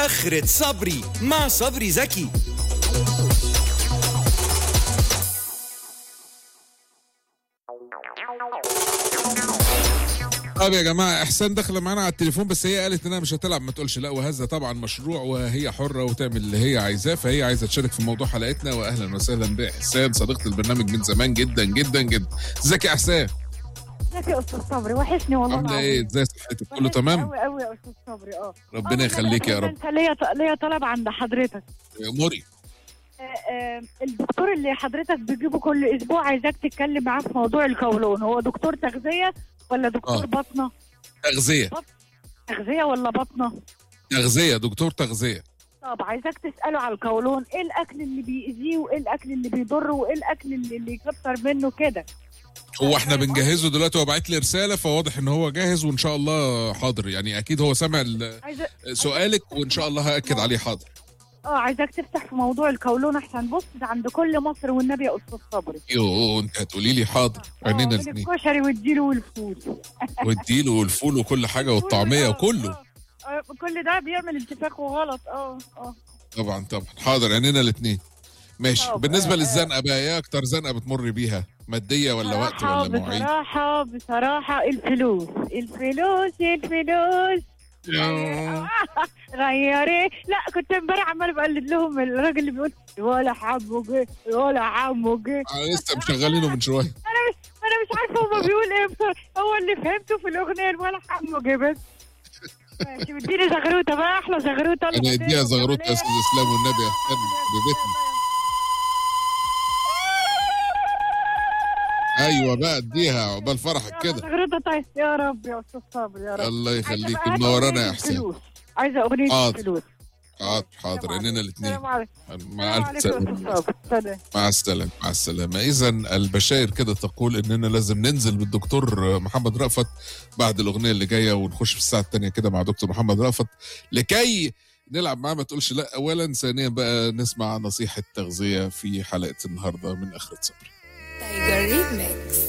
آخرة صبري مع صبري زكي طب يا جماعه احسان داخله معانا على التليفون بس هي قالت انها مش هتلعب ما تقولش لا وهذا طبعا مشروع وهي حره وتعمل اللي هي عايزاه فهي عايزه تشارك في موضوع حلقتنا واهلا وسهلا باحسان صديقه البرنامج من زمان جدا جدا جدا ازيك يا احسان ازيك يا استاذ صبري وحشني والله عامله ايه ازاي صحتك كله تمام قوي قوي يا استاذ صبري اه ربنا يخليك يا رب انت ليا ليا طلب عند حضرتك اموري آه، آه، الدكتور اللي حضرتك بتجيبه كل اسبوع عايزاك تتكلم معاه في موضوع القولون هو دكتور تغذيه ولا دكتور آه. بطنه تغذيه تغذيه ولا بطنه تغذيه دكتور تغذيه طب عايزاك تساله على القولون ايه الاكل اللي بيأذيه وايه الاكل اللي بيضره وايه الاكل اللي, اللي يكتر منه كده هو احنا بنجهزه دلوقتي هو باعت لي رساله فواضح ان هو جاهز وان شاء الله حاضر يعني اكيد هو سمع ال- عايزه سؤالك وان شاء الله هاكد عليه حاضر اه عايزاك تفتح في موضوع القولون احسن بص ده عند كل مصر والنبي يا استاذ صبري يوه انت هتقولي لي حاضر آه، عينينا من الاثنين الكشري والديل والفول والديل والفول وكل حاجه والطعميه آه، وكله آه، آه، كل ده بيعمل انتفاخ وغلط اه اه طبعا طبعا حاضر عينينا الاثنين ماشي طب، بالنسبه آه، للزنقه بقى ايه اكتر زنقه بتمر بيها ماديه ولا وقت بصراحة ولا مواعيد بصراحة بصراحة الفلوس الفلوس الفلوس غيري لا كنت امبارح عمال بقلد لهم الراجل اللي بيقول ولا حمو جه ولا حمو جه انا لسه مشغلينه من شويه انا مش انا مش عارفه هو بيقول ايه بصراحة. هو اللي فهمته في الاغنيه ولا حمو جه بس ماشي اديني زغروطه بقى احلى زغروطه انا اديها زغروط يا استاذ اسلام والنبي يا احسن ببيتنا ايوه بقى اديها عقبال فرحك كده زغروطه طيب يا رب يا استاذ صابر يا رب الله عايزة يخليك بقى منورانا يا أغنية حسين الفلوس. عايزه اغنيه حاضر. الفلوس حاضر حاضر عينينا الاثنين السلام عليكم مع السلام الف عليكم يا سلامه أستاذ صابر. سلام مع السلامة مع السلامة إذا البشائر كده تقول إننا لازم ننزل بالدكتور محمد رأفت بعد الأغنية اللي جاية ونخش في الساعة التانية كده مع دكتور محمد رأفت لكي نلعب معاه ما تقولش لا أولا ثانيا بقى نسمع نصيحة تغذية في حلقة النهاردة من آخرة صبري Tiger Remix.